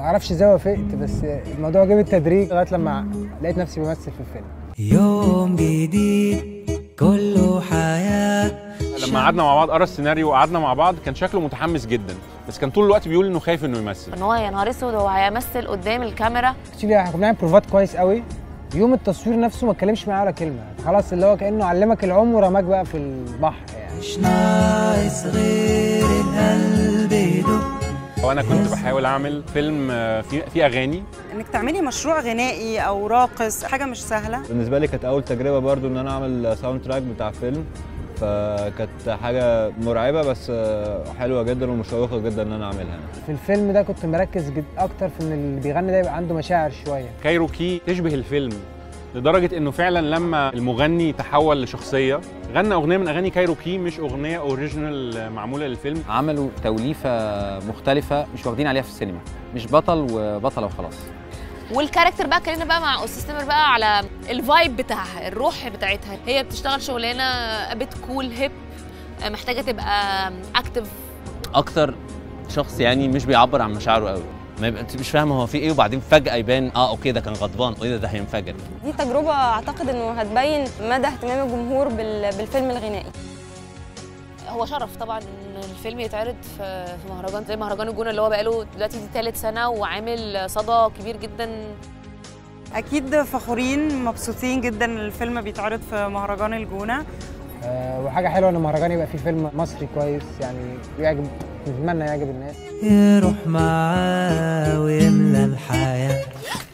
ما اعرفش ازاي وافقت بس الموضوع جه بالتدريج لغايه لما لقيت نفسي بمثل في الفيلم يوم جديد كله حياة لما قعدنا مع بعض قرا السيناريو وقعدنا مع بعض كان شكله متحمس جدا بس كان طول الوقت بيقول انه خايف انه يمثل ان هو يا نهار اسود هو هيمثل قدام الكاميرا اكشلي احنا كنا بنعمل بروفات كويس قوي يوم التصوير نفسه ما اتكلمش معايا ولا كلمه خلاص اللي هو كانه علمك العوم ورماك بقى في البحر يعني مش ناقص غير القلب يدق وانا كنت بحاول اعمل فيلم آه، فيه فيه اغاني انك تعملي مشروع غنائي او راقص حاجه مش سهله بالنسبه لي كانت اول تجربه برضو ان انا اعمل ساوند تراك بتاع فيلم فكانت حاجه مرعبه بس حلوه جدا ومشوقه جدا ان انا اعملها في الفيلم ده كنت مركز جد اكتر في ان اللي بيغني ده يبقى عنده مشاعر شويه كايروكي تشبه الفيلم لدرجه انه فعلا لما المغني تحول لشخصيه غنى اغنيه من اغاني كايروكي مش اغنيه اوريجينال معموله للفيلم عملوا توليفه مختلفه مش واخدين عليها في السينما مش بطل وبطله وخلاص والكاركتر بقى اتكلمنا بقى مع استاذ تامر بقى على الفايب بتاعها الروح بتاعتها هي بتشتغل شغلانه بت كول هيب محتاجه تبقى اكتف اكتر شخص يعني مش بيعبر عن مشاعره قوي ما يبقى انت مش فاهم هو في ايه وبعدين فجاه يبان اه اوكي ده كان غضبان ايه ده ده هينفجر دي تجربة أعتقد إنه هتبين مدى اهتمام الجمهور بال- بالفيلم الغنائي هو شرف طبعا ان الفيلم يتعرض في في مهرجان زي مهرجان الجونه اللي هو بقاله دلوقتي دي ثالث سنه وعامل صدى كبير جدا اكيد فخورين مبسوطين جدا ان الفيلم بيتعرض في مهرجان الجونه أه وحاجه حلوه ان المهرجان يبقى فيه فيلم مصري كويس يعني يعجب نتمنى يعجب الناس يروح معاه ويملى الحياة